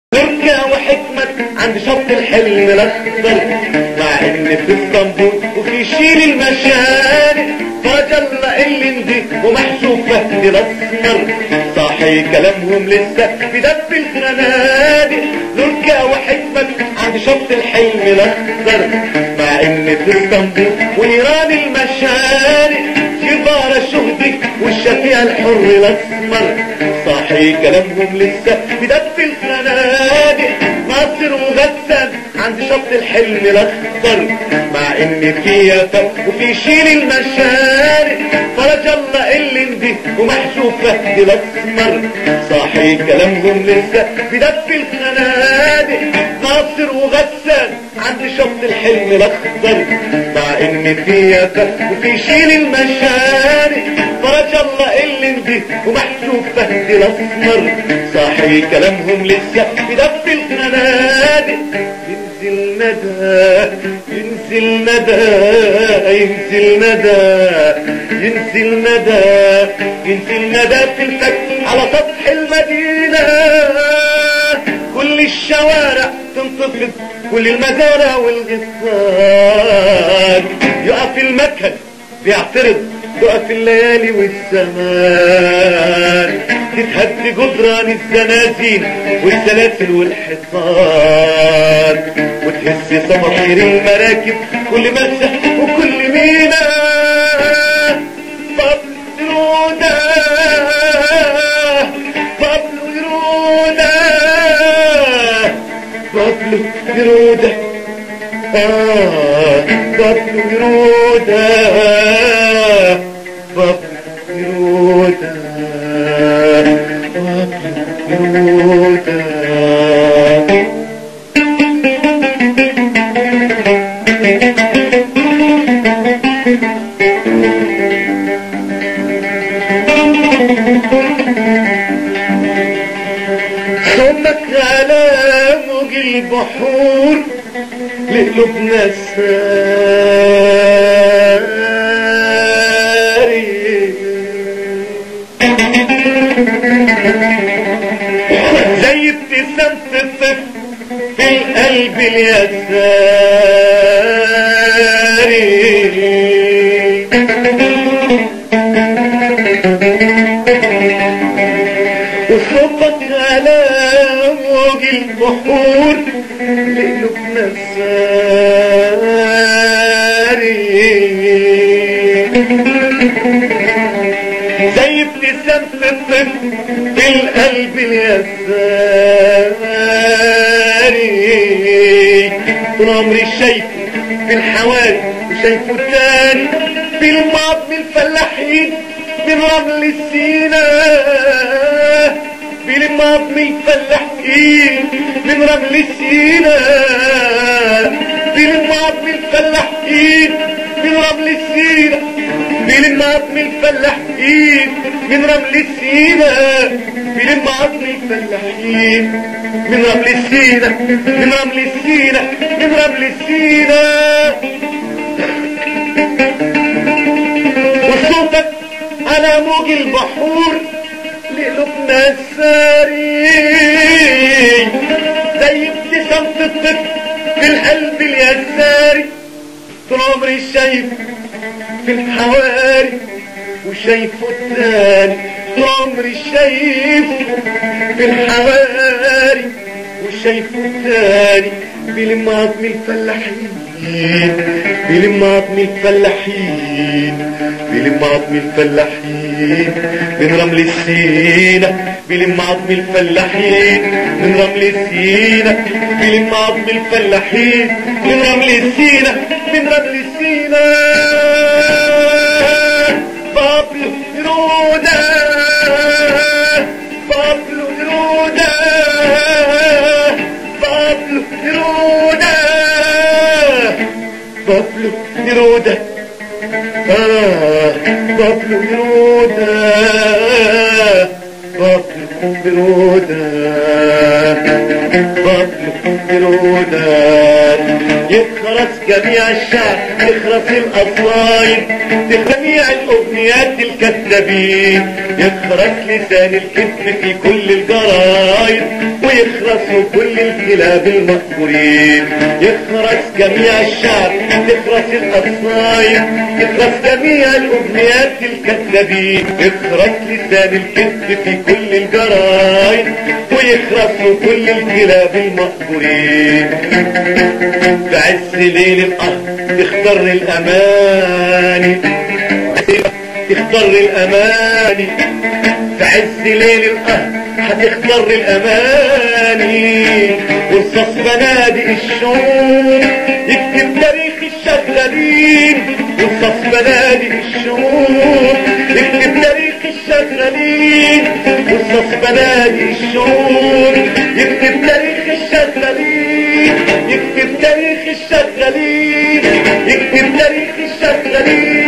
عند شط الحلم الاخضر مع ان في اسطنبول وفي شيل المشارق فجل اللندي ومحسوب فهد الاسمر صاحي كلامهم لسه بدب الخنادق لركا وحكمة عند شط الحلم الاخضر مع ان في اسطنبول ونيران المشارق جبار الشهدي والشفيع الحر الاسمر صاحي كلامهم لسه بدب الخنادق ناصر وغسان عند شط الحلم الاخضر مع ان في يافا وفي شيل المشارق فرج الله اللندي ومحسوب فهد الاسمر صاحي كلامهم لسه بدب الخنادق ناصر وغسان عند شط الحلم الاخضر مع ان في يافا وفي شيل المشارق فرج الله اللندي ومحسوب فهد الاسمر صاحي كلامهم لسه بدب الخنادق ينزل ندى ينزل ندى ينزل ندى ينزل ندى ينزل ندى في الفجر على سطح المدينة كل الشوارع تنتفض كل المزارع والغصان يقف المكن بيعترض تقف الليالي والسمان تتهد جدران الزنازين والسلاسل والحصان وتهز صماطير المراكب كل مرسى وكل مينا بابل رودا بابل رودا بابل رودا آه بابل رودا بابل رودا صوتك على موج البحور لقلوبنا الساري زي ابتسامة الطفل في القلب اليساري وصوتك على موج البحور لقلوبنا الساري زي ابتسامة الطفل في القلب اليساري طول عمري شايفه في الحواري وشايفه تاني في الماضي الفلاحين من رمل السيناء في الماضي الفلاحين من رمل السيناء في الماضي الفلاحين من رمل السيناء في الماضي الفلاحين من رمل السيناء في الماضي الفلاحين من رمل السيناء من رمل السيناء من رمل السيناء وصوتك على موج البحور لقلوبنا الساري زي ابتسامة الطفل في القلب اليساري طول عمري شايف في الحواري وشايفه التاني طول عمري شايف في الحواري وشايفه التاني بيلم عظم الفلاحين بيلم عظم الفلاحين بيلم عظم الفلاحين من رمل السينا بيلم عظم الفلاحين من رمل السينا بيلم عظم الفلاحين من رمل السينا من رمل السينا بابلو رودا بابلو رودا بابلو رودا بابلو رودا آه بابلو رودا بابلو رودا فضل برودات يخرس جميع الشعب يخرس الأصايد جميع الأغنيات الكذابين يخرس لسان الكذب في كل الجرايد ويخرسوا كل الكلاب المقبورين يخرس جميع الشعب يخرس الأصايد يخرس جميع الأغنيات الكذابين يخرس لسان الكذب في كل الجرايد ويخرسوا كل الكلاب المقبورين في عز ليل القهر تختار الأماني تختار الأماني في عز ليل القهر هتختار الأماني ورصاص بنادق الشوق يكتب تاريخ الشغالين ورصاص بنادق الشوق يكتب تاريخ الشغالين ورصاص بنادق الشوق يكتب تاريخ الشغالين يكتب تاريخ الشغالين يكتب تاريخ الشغالين